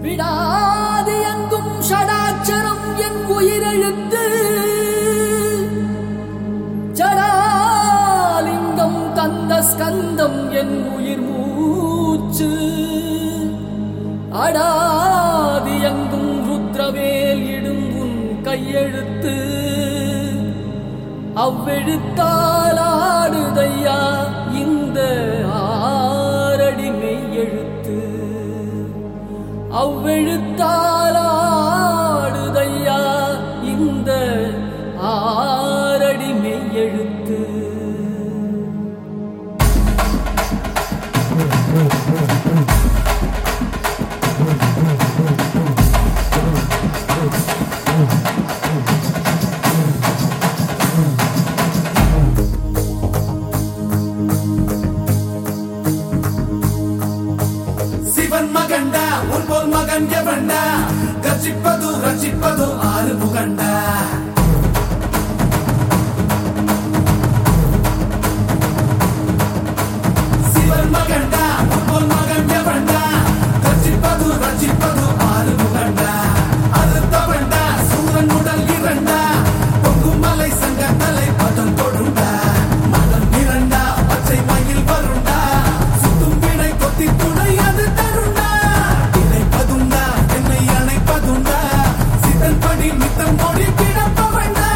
விடாது எங்கும் ஷடாட்சரம் என் உயிரெழுத்து ஜடாலிங்கம் கந்த ஸ்கந்தம் என் உயிர் மூச்சு அடாதி எங்கும் ருத்ரவேல் இடும் உன் கையெழுத்து அவ்வெழுத்தால் ஆடுதையா இந்த ஆரடி மெய்யெழுத்து அவ்வெழுத்தால் ஆடுதையா இந்த ஆரடி மெய்யெழுத்து சிவன் மகண்டா உன் போல் மகன் எவண்டா கர்ஜிப்பது ரட்சிப்பது ஆறு முகண்டா சிவன் மகண்டா உன் போல் மகன் எவண்டா கர்ஜிப்பது ரட்சிப்பது ஆறு முகண்டா அறுத்தவண்டா சூரன் உடல் இரண்டா பொங்கும் மலை சங்க தலை பதம் கொடுண்டா மதம் இரண்டா பச்சை மயில் வருண்டா சுத்தும் வினை கொத்தி துணை அது தருண்டா இணைப்பதுண்டா என்னை அணைப்பதுண்டா சிதன் படி மித்தம் மொழி கிடப்பவண்டா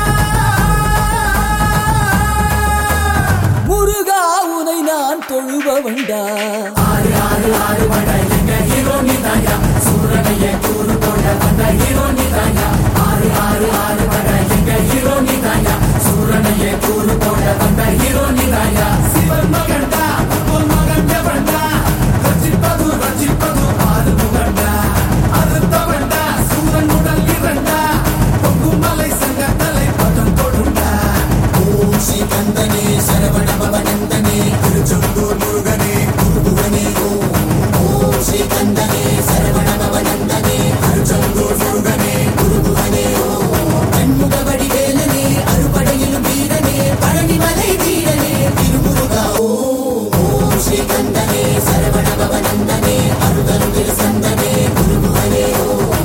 முருகா உனை நான் தொழுபவண்டா ஆறு ஆறு ஆறு வட எங்க ஹீரோ நீதாயா சூரனையே கூறு போட வந்த ஹீரோ நீதாயா ஆறு ஆறு ஆறு வட எங்க ஹீரோ நீதாயா சூரனையே கூறு போட வந்த ஹீரோ நீதாயா சிவன் மகன்டா உன் மகன் எவன்டா ரட்சிப்பது ரட்சிப்பது ஆறு முகண்டா அறுத்தவன்டா சூரன் உடல் இரண்டா பொங்கும் மலை சங்க தலை பதம் கொடுண்டா ஓம் ஸ்ரீ கந்தனே சரவண பவனந்தனே திருச்செந்தூர் முருகனே குருகுவனே ஓம் ஓம் ஸ்ரீ கந்தனே சரவண பவனந்தனே திருச்செந்தூர் முருகனே குருகுவனே ஓம் கண்முக வடிவேலனே அறுபடையிலும் வீரனே பழனிமலை வீரனே திருமுருகா ஓம் ஓம் ஸ்ரீ கந்தனே சரவண பவனந்தனே அருகருகில் சந்தனே குருகுவனே ஓம்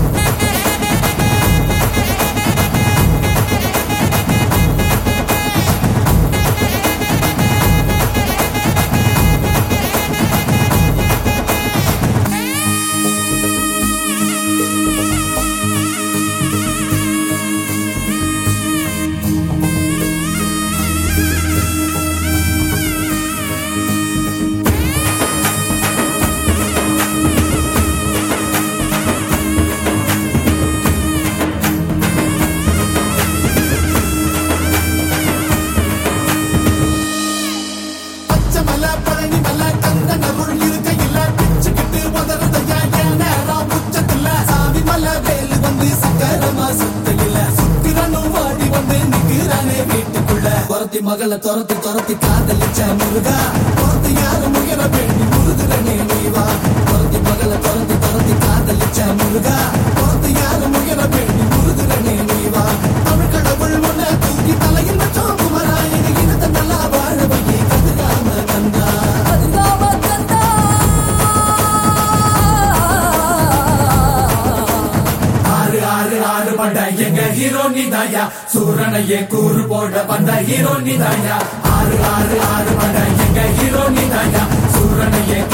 பச்சைமலை, பழனிமலை, கந்தன் அருள் இருக்கையில பிச்சுக்கிட்டு உதறுதையா என் நேரம் உச்சத்தில. சாமிமலை, வேலு வந்து சக்கரமா சுத்தையில. சுக்கிரனும் வாடி வந்து நிக்கிறானே வீட்டுக்குள்ள. துரத்தி மகளை துரத்தி துரத்தி காதலிச்ச முருகா துரத்தி யாரும் உயர வேண்டி முருகிறனே நீவா துரத்தி மகளை துரத்தி துரத்தி காதலிச்ச முருகா துரத்தி யாரும் உயர வேண்டி முருகிறனே நீவா தமிழ் கடவுள் உன்னை தூக்கி தலையில் வச்சோம் குமராயணி இனத்தை நல்லா வாழ வையே கதிராம கந்தா அதுதாவா கந்தா ஆறு ஆறு ஆறு பண்ட எங்க ஹீரோ நீதாயா சூரனையே கூறு போட வந்த ஹீரோ நீதாயா ஆறு ஆறு ஆறு பண்ட எங்க ஹீரோ நீதாயா சூரனையே